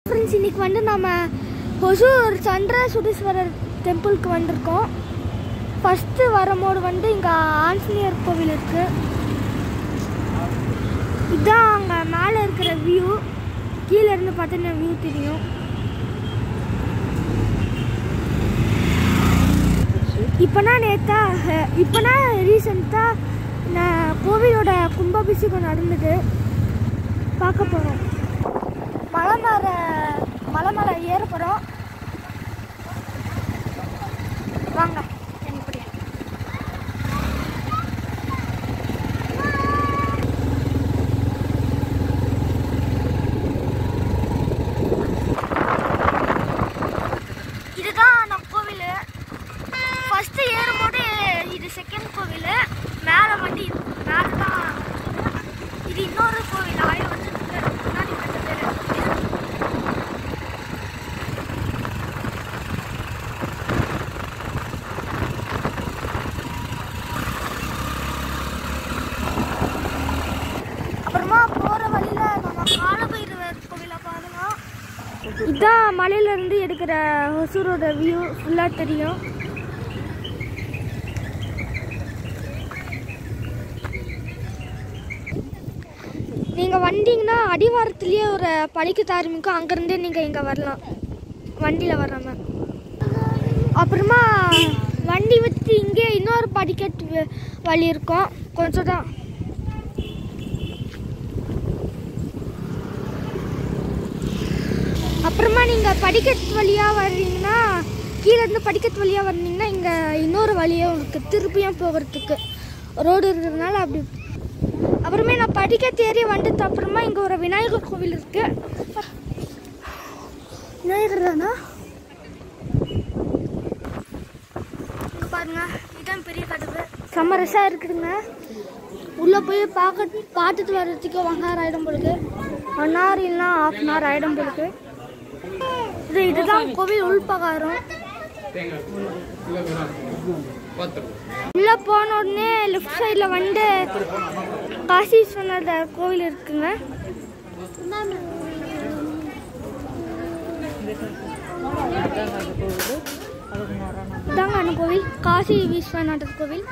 Friends இன்னைக்கு வந்து நம்ம ஒசூர் சந்திரசுடீஸ்வரர் டெம்பிளுக்கு வந்திருக்கோம் ஃபஸ்ட்டு வரும்போது வந்து இங்கே ஆஞ்சநேயர் கோவில் இருக்கு இதுதான் அங்கே மேலே இருக்கிற வியூ கீழே இருந்து பார்த்தீங்கன்னா வியூ தெரியும் இப்போனா நேத்தா இப்போனா ரீசெண்டாக நான் கோவிலோட கும்பாபிஷேகம் நடந்தது பார்க்க போகிறோம் மலை மேலே மலை மேலே ஏற போகிறோம் வாங்க என் கூட. இதுதான் நம்ம கோவில் ஃபர்ஸ்ட் ஏறும்போது இது செகண்ட் கோவில் மேலே வந்து இது மேலே தான் இது இன்னொரு கோவில் ஆயிரம் வருஷத்துக்கு முன்னாடி கட்டது அப்புறமா போகிற வழியில் நம்ம காலபைரவர் கோவிலை பார்க்கலாம் இதான் மலையில இருந்து எடுக்கிற ஒசூரோட வியூ ஃபுல்லாக தெரியும் நீங்கள் வந்தீங்கன்னா அடிவாரத்துலேயே ஒரு படிக்கட்டு ஆரம்பிக்கும் அங்கேருந்தே நீங்கள் இங்கே வரலாம் வண்டியில் வராம அப்புறமா வண்டி விட்டு இங்கே இன்னொரு படிக்கட்டு வ- வழி இருக்கும் கொஞ்சம் தான் அப்புறமா நீங்கள் படிக்கட்டு வழியாக வர்றீங்கன்னா கீழே இருந்து படிக்கட்டு வழியாக வந்தீங்கன்னா இங்கே இன்னொரு வழியும் இருக்குது திருப்பியும் போகிறதுக்கு ரோடு இருக்கிறதுனால அப்படி அப்புறமே நான் படிக்கட்டு ஏறி வந்துட்டு அப்புறமா இங்கே ஒரு விநாயகர் கோவில் இருக்கு விநாயகர் தானா இங்க பாருங்க இதான் பெரிய கதவு சமரசா இருக்குதுங்க உள்ள போய் பார்க்க பார்த்துட்டு வர்றதுக்கு ஒன் ஹவர் ஆயிடும் பொழுது ஒன் ஹவர் இல்லைனா ஹாஃப் அன் ஹவர் ஆயிடும் பொழுது இது இதுதான் கோவில் உள்பகாரம் உள்ள போன உடனே லெஃப்ட் சைடுல வந்து காசி விஸ்வநாதர் கோவில் இருக்குங்க இதாங்க அந்த கோவில் காசி விஸ்வநாதர் கோவில்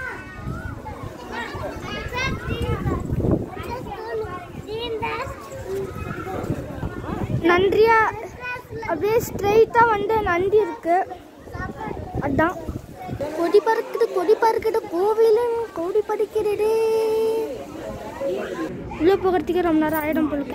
நன்றியா அப்படியே ஸ்ட்ரைட்டா வந்து நந்தி இருக்கு அதான் கொடி பறக்குது கொடி பறக்குது கோவிலும் கொடி பறிக்கிறது உள்ள போகிறதுக்கு ரொம்ப நேரம் ஆயிடும் போலுக்கு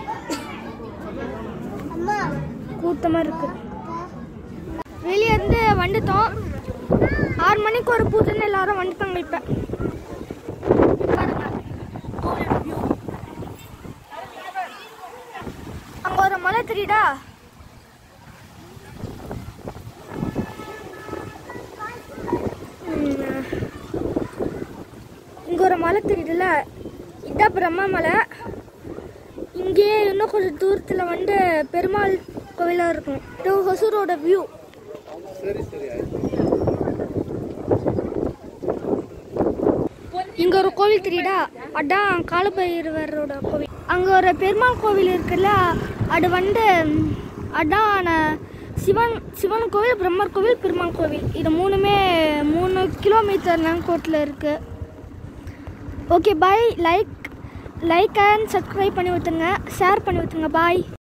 கூட்டமா இருக்கு வெளியே இருந்து வந்துட்டோம் ஆறு மணிக்கு ஒரு பூஜைன்னு எல்லாரும் வந்துட்டாங்க இப்ப பாருங்க, கோவில் view. அங்க ஒரு மலை தெரியுதா ம். இங்க ஒரு மலை தெரியுதுல்ல இதான் பிரம்மா மலை இங்கே இன்னும் கொஞ்சம் தூரத்தில் வந்து பெருமாள் கோவிலாக இருக்கும் இது ஹொசூரோட வியூ இங்க ஒரு கோவில் தெரியுதா அதான் காலபைரவரோட கோவில் அங்க ஒரு பெருமாள் கோவில் இருக்குல்ல அது வந்து ம், அதான் நான் சிவன் சிவன் கோவில் பிரம்மர் கோவில் பெருமாள் கோவில் இது மூணுமே மூணு கிலோமீட்டர் நேங்கோட்டில் இருக்கு okay bye like like and subscribe பண்ணி விட்டுருங்க ஷேர் பண்ணி விட்டுருங்க பாய்